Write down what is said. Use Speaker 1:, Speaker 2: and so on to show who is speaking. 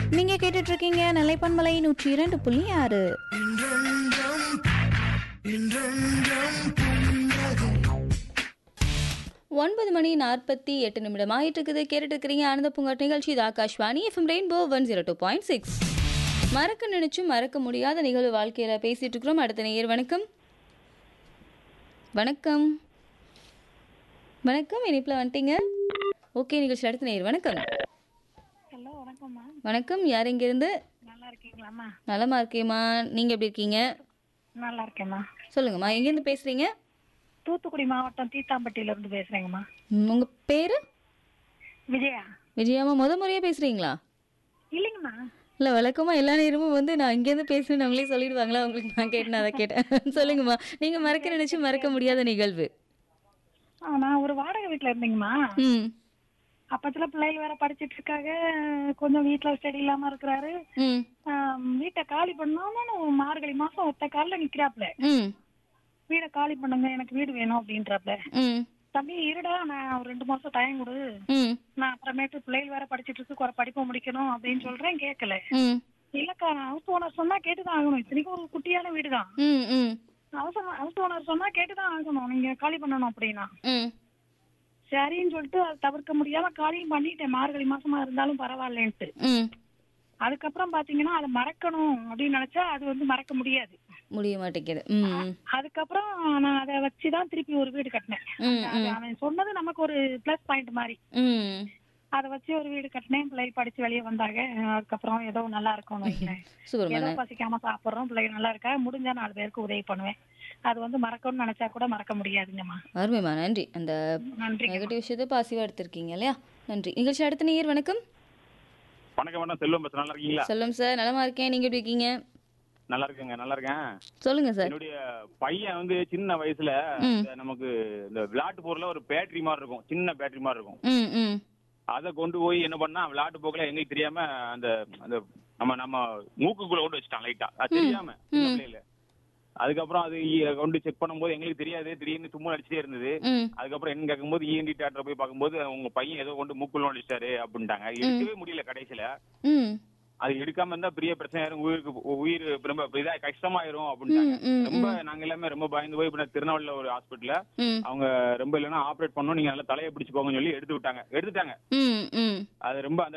Speaker 1: நீங்க கேட்டுட்டு இருக்கீங்க நிலைப்பன்மலை நூற்றி இரண்டு புள்ளி ஆறு ஒன்பது மணி நாற்பத்தி எட்டு நிமிடம் ஆயிட்டு இருக்குது கேட்டுட்டு இருக்கிறீங்க ஆனந்த பூங்காட் நிகழ்ச்சி இது Akashvani FM rainbow one zero two point six மறக்க நினைச்சும் மறக்க முடியாத நிகழ்வு வாழ்க்கையில பேசிட்டு இருக்கிறோம் அடுத்த நேயர் வணக்கம் வணக்கம் வணக்கம் இனிப்பில் வந்துட்டீங்க ஓகே நிகழ்ச்சி அடுத்த நேயர் வணக்கம்
Speaker 2: ஹலோ வணக்கம்மா
Speaker 1: வணக்கம் யார் இருந்து
Speaker 2: நல்லா இருக்கீங்களாம்மா
Speaker 1: நலமா இருக்கேம்மா நீங்க எப்படி இருக்கீங்க
Speaker 2: நல்லா இருக்கேம்மா
Speaker 1: சொல்லுங்கம்மா எங்கேருந்து பேசுறீங்க
Speaker 2: தூத்துக்குடி மாவட்டம் தீத்தாம்பட்டியில இருந்து பேசுறேங்கம்மா
Speaker 1: ம், உங்க பேரு
Speaker 2: விஜயா
Speaker 1: விஜயாம்மா முத முறையா பேசுறீங்களா
Speaker 2: இல்லைங்கம்மா
Speaker 1: இல்ல வழக்கமா எல்லா நேரமும் வந்து நான் இங்கேருந்து பேசுறேன் அவங்களே சொல்லிடுவாங்களா உங்களுக்கு நான் கேட்டேன் அதை கேட்டேன் சொல்லுங்கம்மா நீங்க மறக்க நினைச்சு மறக்க முடியாத நிகழ்வு
Speaker 2: ஆ, நான் ஒரு வாடகை வீட்டுல இருந்தேங்கம்மா
Speaker 1: ம்
Speaker 2: அப்பத்துல பிள்ளைகள் வேற படிச்சிட்டு இருக்காங்க கொஞ்சம் வீட்டுல ஸ்டடி இல்லாம இருக்கிறாரு
Speaker 1: ம்
Speaker 2: ஆ, வீட்டை காலி பண்ணாம மார்கழி மாசம் ஒத்த காலில் நிக்கிறாப்ல
Speaker 1: ம்
Speaker 2: வீடை காலி பண்ணுங்க எனக்கு வீடு வேணும் அப்படின்றாப்ல
Speaker 1: ம்
Speaker 2: தம்பி இருடா நான் ஒரு ரெண்டு மாசம் டைம் கொடு
Speaker 1: ம்
Speaker 2: நான் அப்புறமேட்டு பிள்ளைகள் வேற படிச்சிட்டு இருக்கு குறை படிப்பை முடிக்கணும் அப்படின்னு சொல்றேன் கேட்கல
Speaker 1: ம்
Speaker 2: இல்லக்கா ஹவுஸ் ஓனர் சொன்னா கேட்டுதான் ஆகணும் இத்தனைக்கும் ஒரு குட்டியான வீடு தான்
Speaker 1: ம் ம்
Speaker 2: ஹவுஸ் ஹவுஸ் ஓனர் சொன்னா கேட்டுதான் ஆகணும் நீங்க காலி பண்ணணும் அப்படின்னா
Speaker 1: ம்
Speaker 2: சரின்னு சொல்லிட்டு அதை தவிர்க்க முடியாம காலியும் பண்ணிட்டேன் மார்கழி மாசமா இருந்தாலும் பரவாயில்லன்ட்டு
Speaker 1: ம்
Speaker 2: அதுக்கப்புறம் பாத்தீங்கன்னா அதை மறக்கணும் அப்படின்னு நினைச்சா அது வந்து மறக்க முடியாது
Speaker 1: முடிய மாட்டேங்குது ம்
Speaker 2: அதுக்கப்புறம் நான் அதை வச்சுதான் திருப்பி ஒரு வீடு கட்டினேன்
Speaker 1: ம்
Speaker 2: அது அவன் சொன்னது நமக்கு ஒரு பிளஸ் பாயிண்ட் மாதிரி
Speaker 1: ம்
Speaker 2: அதை வச்சு ஒரு வீடு கட்டினேன் பிள்ளைகள் படிச்சு வெளியே வந்தாங்க அதுக்கப்புறம் ஏதோ நல்லா இருக்கும் வைங்களேன்.
Speaker 1: சூப்பர்
Speaker 2: ஏதோ பசிக்காம சாப்பிடுறோம் பிள்ளைங்க நல்லா இருக்கா முடிஞ்சா நாலு பேருக்கு உதவி பண்ணுவேன் அது வந்து மறக்கணும்னு நினைச்சா கூட மறக்க முடியாதுங்கம்மா
Speaker 1: அருமைம்மா நன்றி அந்த
Speaker 2: நன்றி
Speaker 1: நெகட்டிவ் விஷயத்தை பாசிவா எடுத்திருக்கீங்க இல்லையா நன்றி நிகழ்ச்சி அடுத்த நேயர் வணக்கம்
Speaker 3: வணக்கம் மேடம் செல்வம் பேசுறேன் நல்லா இருக்கீங்களா
Speaker 1: சொல்லும் சார் நலமா இருக்கேன் நீங்க எப்படி இருக்கீங்க
Speaker 3: நல்லா இருக்கேங்க நல்லா இருக்கேன்
Speaker 1: சொல்லுங்க சார்
Speaker 3: என்னுடைய பையன் வந்து சின்ன வயசுல
Speaker 1: ம்.
Speaker 3: இந்த நமக்கு இந்த விளையாட்டு பொருள்ல ஒரு பேட்டரி மாதிரி இருக்கும் சின்ன பேட்டரி மாதிரி இருக்கும்
Speaker 1: ம் ம்
Speaker 3: அதை கொண்டு போய் என்ன பண்ணா விளையாட்டு போக்குல எங்களுக்கு தெரியாம அந்த அந்த நம்ம நம்ம மூக்குக்குள்ள கொண்டு வச்சுட்டான் லைட்டா அது தெரியாம சின்ன பிள்ளையில அதுக்கப்புறம் அது இ- கொண்டு செக் பண்ணும்போது எங்களுக்கு தெரியாது திடீர்னு சும்மா அடிச்சுட்டே இருந்தது
Speaker 1: ம்
Speaker 3: அதுக்கப்புறம் என்ன கேட்கும்போது இஎன்டி தேட்டர் போய் பார்க்கும்போது உங்க பையன் ஏதோ கொண்டு மூக்குள்ள அடிச்சிட்டாரு அப்படின்ட்டாங்க எடுக்கவே முடியல கடைசியில
Speaker 1: ம்
Speaker 3: அது எடுக்காம இருந்தா பெரிய பிரச்சனை ஆயிரும் உயிருக்கு உயிர் ரொம்ப இதா கஷ்டமாயிரும் அப்படின்ட்டாங்க
Speaker 1: ம், ம்,
Speaker 3: ரொம்ப நாங்க எல்லாமே ரொம்ப பயந்து போய் இப்ப நான் திருநெல்வேலியில ஒரு ஹாஸ்பிட்டல்ல
Speaker 1: ம்
Speaker 3: அவங்க ரொம்ப இல்லைன்னா ஆப்ரேட் பண்ணணும் நீங்க நல்லா தலையை பிடிச்சு போங்கன்னு சொல்லி எடுத்து விட்டாங்க எடுத்துட்டாங்க
Speaker 1: ம் ம்
Speaker 3: அது ரொம்ப அந்த